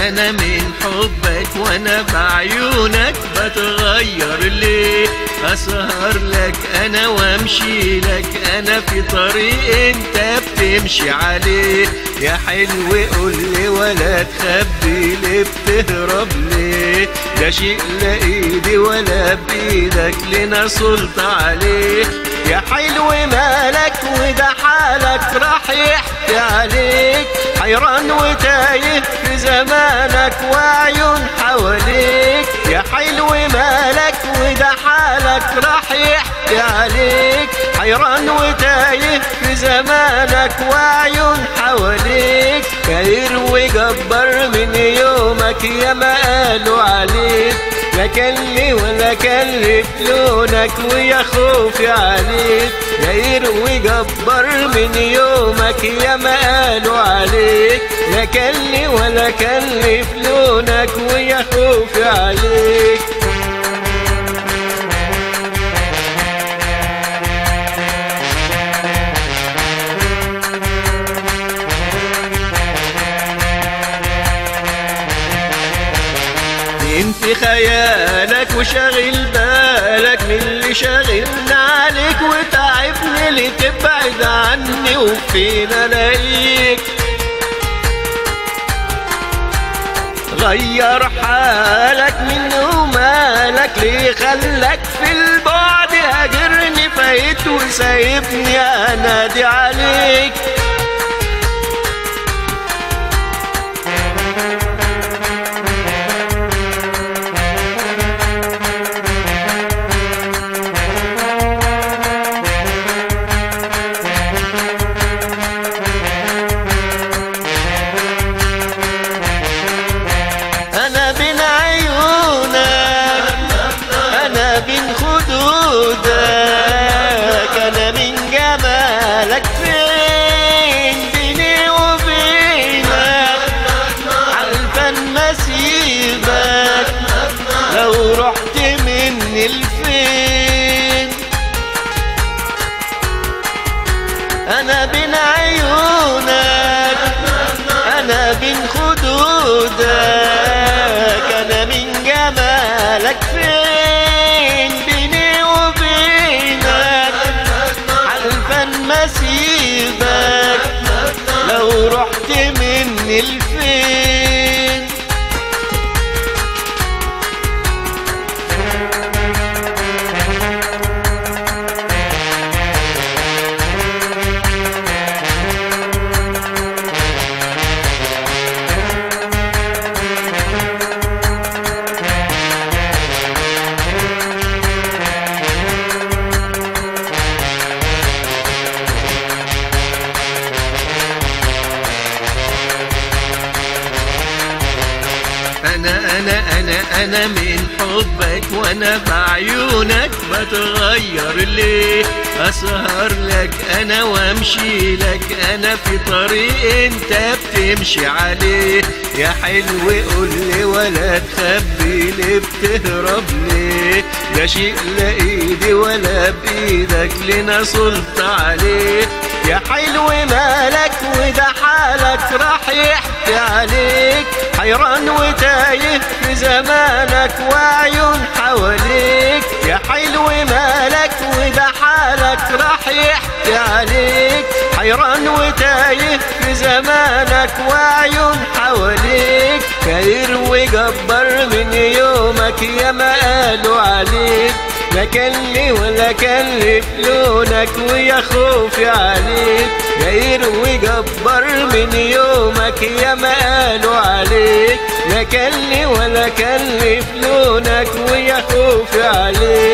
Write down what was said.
انا من حبك وانا بعيونك بتغير ليه اسهر لك انا وامشي لك انا في طريق انت بتمشي عليه يا حلو قول لي ولا تخبي ليه بتهرب ليه ده شيء لا ايدي ولا بايدك لنا سلطة عليه يا حلو مالك وده حالك راح يحكي عليك حيران وتايه في زمانك وعيون حواليك يا حلو مالك وده حالك راح يحكي عليك حيران وتايه في زمانك وعيون حواليك كاير وجبر من يومك يا ما قالوا عليك لا كلي ولا كلف لونك ويا خوفي عليك غير وجبر من يومك يا ما قالوا عليك لا كلي ولا كلف لونك ويا خوفي عليك انت خيالك وشاغل بالك من اللي شاغلنا عليك وتعبني اللي تبعد عني وفين الاقيك غير حالك من ومالك ليه خلك في البعد هاجرني فايت وسايبني انادي عليك انا بين عيونك انا بين خدودك انا من جمالك فين بيني وبينك عالفن مسيبك لو رحت مني لفين انا بين عيونك انا بين خدودك انا من جمالك فين بيني وبينك عالفن مسيبك لو رحت مني لفين انا انا انا انا من حبك وانا بعيونك بتغير ليه اسهر لك انا وامشي لك انا في طريق انت بتمشي عليه يا حلو قول لي ولا تخبي ليه بتهرب ليه ده شيء لا ايدي ولا بايدك لنا سلطة عليه يا حلو مالك وده حالك راح يحكي عليك حيران وتايه في زمانك وعيون حواليك يا حلو مالك وده حالك راح يحكي عليك حيران وتايه في زمانك وعيون حواليك كاير وجبر من يومك يا ما قالوا عليك لا كلي ولا كلف لونك ويا خوفي عليك غير وجبر من يومك يا ما قالوا عليك لا كلي ولا كلف لونك ويا خوفي عليك